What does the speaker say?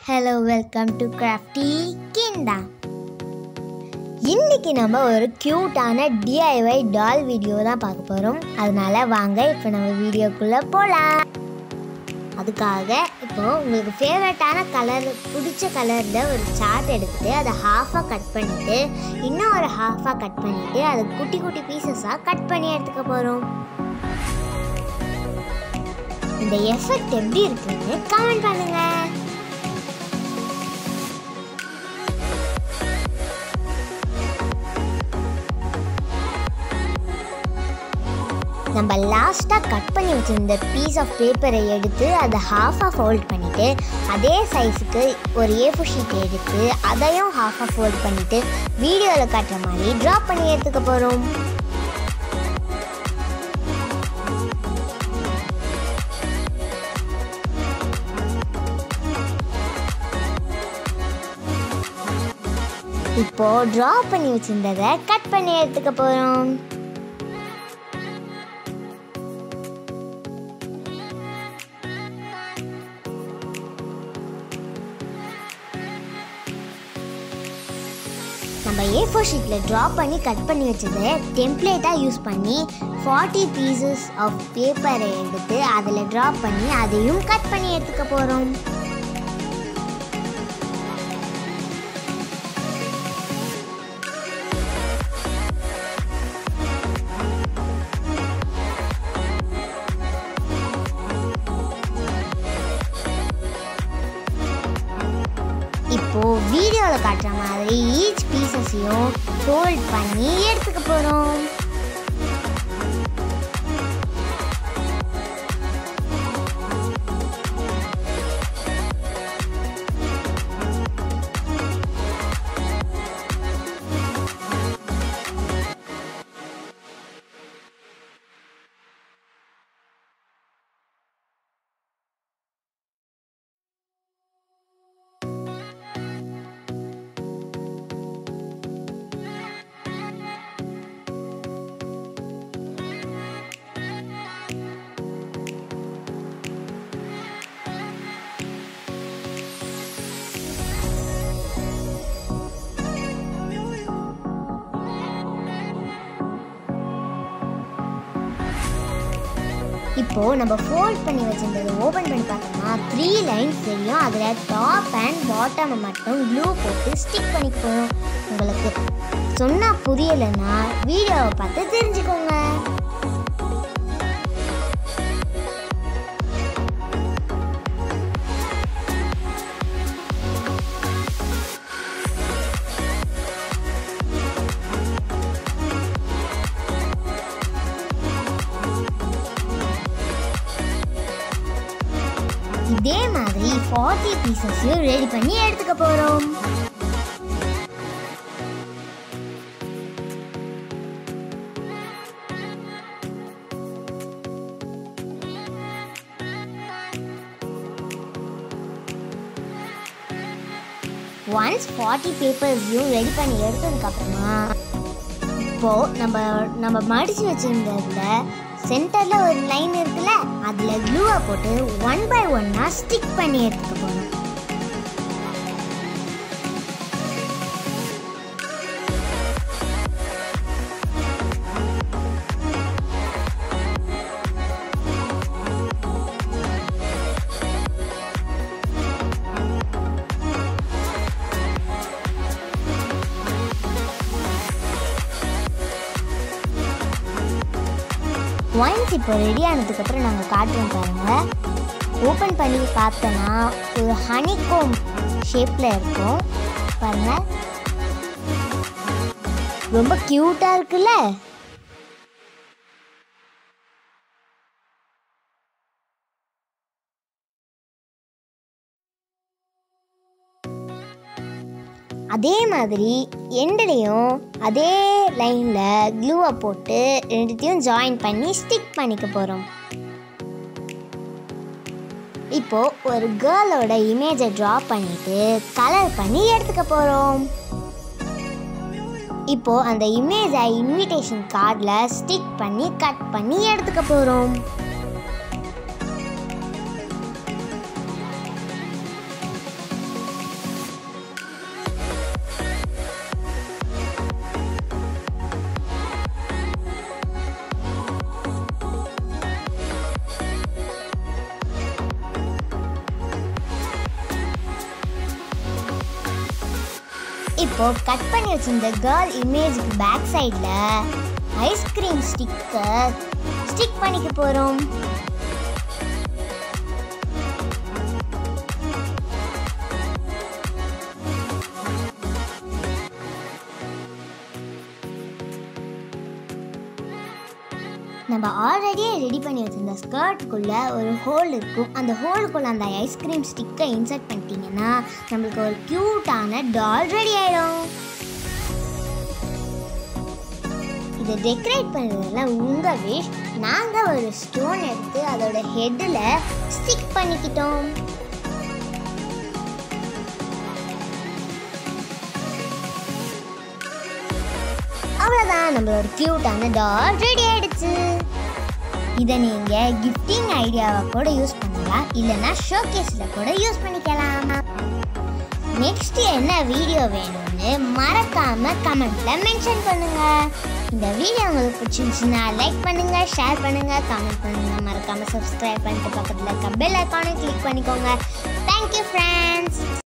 hello welcome to crafty kinda இன்னைக்கு நம்ம ஒரு க்யூட்டான டிஐஒய் டால் வீடியோ தான் பார்க்க போகிறோம் அதனால வாங்க இப்போ நம்ம வீடியோக்குள்ளே போகலாம் அதுக்காக இப்போ உங்களுக்கு ஃபேவரட்டான கலர் பிடிச்ச கலரில் ஒரு சார்ட் எடுத்துட்டு அதை ஹாஃபாக கட் பண்ணிவிட்டு இன்னும் ஒரு ஹாஃபாக கட் பண்ணிவிட்டு அதை குட்டி குட்டி பீசஸாக கட் பண்ணி எடுத்துக்க போகிறோம் இந்த எஃபெக்ட் எப்படி இருக்குன்னு கமெண்ட் பண்ணுங்க நம்ம லாஸ்ட்டாக கட் பண்ணி வச்சிருந்த பீஸ் ஆஃப் பேப்பரை எடுத்து அதை ஹாஃபாக ஃபோல்ட் பண்ணிவிட்டு அதே சைஸுக்கு ஒரு ஏஃபோ ஷீட் எடுத்து அதையும் ஹாஃபாக ஃபோல்ட் பண்ணிவிட்டு வீடியோவில் காட்டுற மாதிரி ட்ரா பண்ணி எடுத்துக்க போகிறோம் இப்போ ட்ரா பண்ணி வச்சிருந்ததை கட் பண்ணி எடுத்துக்க போகிறோம் நம்ம ஏ ஃபோர் ஷீட்டில் ட்ரா பண்ணி கட் பண்ணி வச்சதை டெம்ப்ளேட்டாக யூஸ் பண்ணி ஃபார்ட்டி பீசஸ் ஆஃப் பேப்பரை எடுத்து அதில் ட்ரா பண்ணி அதையும் கட் பண்ணி எடுத்துக்க போகிறோம் இப்போ வீடியோவில் காட்டுற மாதிரி ஈச் பீசஸையும் ஃபோல்ட் பண்ணி எடுத்துக்க போகிறோம் இப்போ நம்ம ஃபோல்ட் பண்ணி வச்சிருந்தது ஓப்பன் பண்ணி பார்த்தோம்னா த்ரீ லைன்ஸ் தெரியும் அதில் டாப் அண்ட் பாட்டம் மட்டும் க்ளூ போட்டு ஸ்டிக் பண்ணிப்போம் உங்களுக்கு சொன்னால் புரியலைன்னா வீடியோவை பார்த்து தெரிஞ்சுக்கோங்க இதே மாதிரி ஃபார்ட்டி பீசஸையும் ரெடி பண்ணி எடுத்துக்க போகிறோம் ஒன்ஸ் ஃபார்ட்டி பேப்பர்ஸையும் ரெடி பண்ணி எடுத்ததுக்கப்புறமா இப்போ நம்ம நம்ம மடிச்சு வச்சிருந்ததுல சென்டர்ல ஒரு லைன் இருக்குல்ல அதுல க்ளூவை போட்டு ஒன் பை ஒன்னா ஸ்டிக் பண்ணி எடுத்துக்க போறோம் ஒன்ஸ் இப்போ ரெடி ஆனதுக்கப்புறம் நாங்கள் காட்டுறோம் பாருங்கள் ஓப்பன் பண்ணி பார்த்தோன்னா ஒரு ஹனிகோம் ஷேப்பில் இருக்கும் பாருங்கள் ரொம்ப க்யூட்டாக இருக்குல்ல அதே மாதிரி எண்ட்லேயும் அதே லைனில் க்ளூவை போட்டு ரெண்டுத்தையும் ஜாயின் பண்ணி ஸ்டிக் பண்ணிக்க போகிறோம் இப்போ ஒரு கேர்ளோட இமேஜை ட்ரா பண்ணிட்டு கலர் பண்ணி எடுத்துக்க போகிறோம் இப்போ அந்த இமேஜை இன்விடேஷன் கார்டில் ஸ்டிக் பண்ணி கட் பண்ணி எடுத்துக்க போகிறோம் இப்போ கட் பண்ணி வச்சிருந்த கேர்ள் இமேஜுக்கு பேக் சைடில் ஐஸ்கிரீம் ஸ்டிக்கர் ஸ்டிக் பண்ணிக்க போகிறோம் நம்ம ஆல்ரெடி ரெடி பண்ணி வச்சிருந்த ஸ்கர்ட்டுக்குள்ளே ஒரு ஹோல் இருக்கும் அந்த ஹோலுக்குள்ளே அந்த ஐஸ்கிரீம் ஸ்டிக்கை இன்சர்ட் பண்ணிட்டீங்கன்னா நம்மளுக்கு ஒரு க்யூட்டான டால் ரெடி ஆயிடும் இதை டெக்கரேட் பண்ணுறதுலாம் உங்கள் விஷ் நாங்கள் ஒரு ஸ்டோன் எடுத்து அதோட ஹெட்டில் ஸ்டிக் பண்ணிக்கிட்டோம் அவ்வளோதான் நம்மளோட க்யூட்டான டால் ரெடி ஆயிடுச்சு இதை நீங்கள் கிஃப்டிங் ஐடியாவை கூட யூஸ் பண்ணலாம் இல்லைன்னா ஷோகேஸில் கூட யூஸ் பண்ணிக்கலாம் நெக்ஸ்ட் என்ன வீடியோ வேணும்னு மறக்காம கமெண்ட்ல மென்ஷன் பண்ணுங்க இந்த வீடியோ உங்களுக்கு பிடிச்சிருந்துச்சுன்னா லைக் பண்ணுங்க ஷேர் பண்ணுங்க கமெண்ட் பண்ணுங்க மறக்காம சப்ஸ்கிரைப் பண்ணிட்டு பக்கத்தில் இருக்க பெல் ஐக்கானை கிளிக் பண்ணிக்கோங்க தேங்க்யூ ஃப்ரெண்ட்ஸ்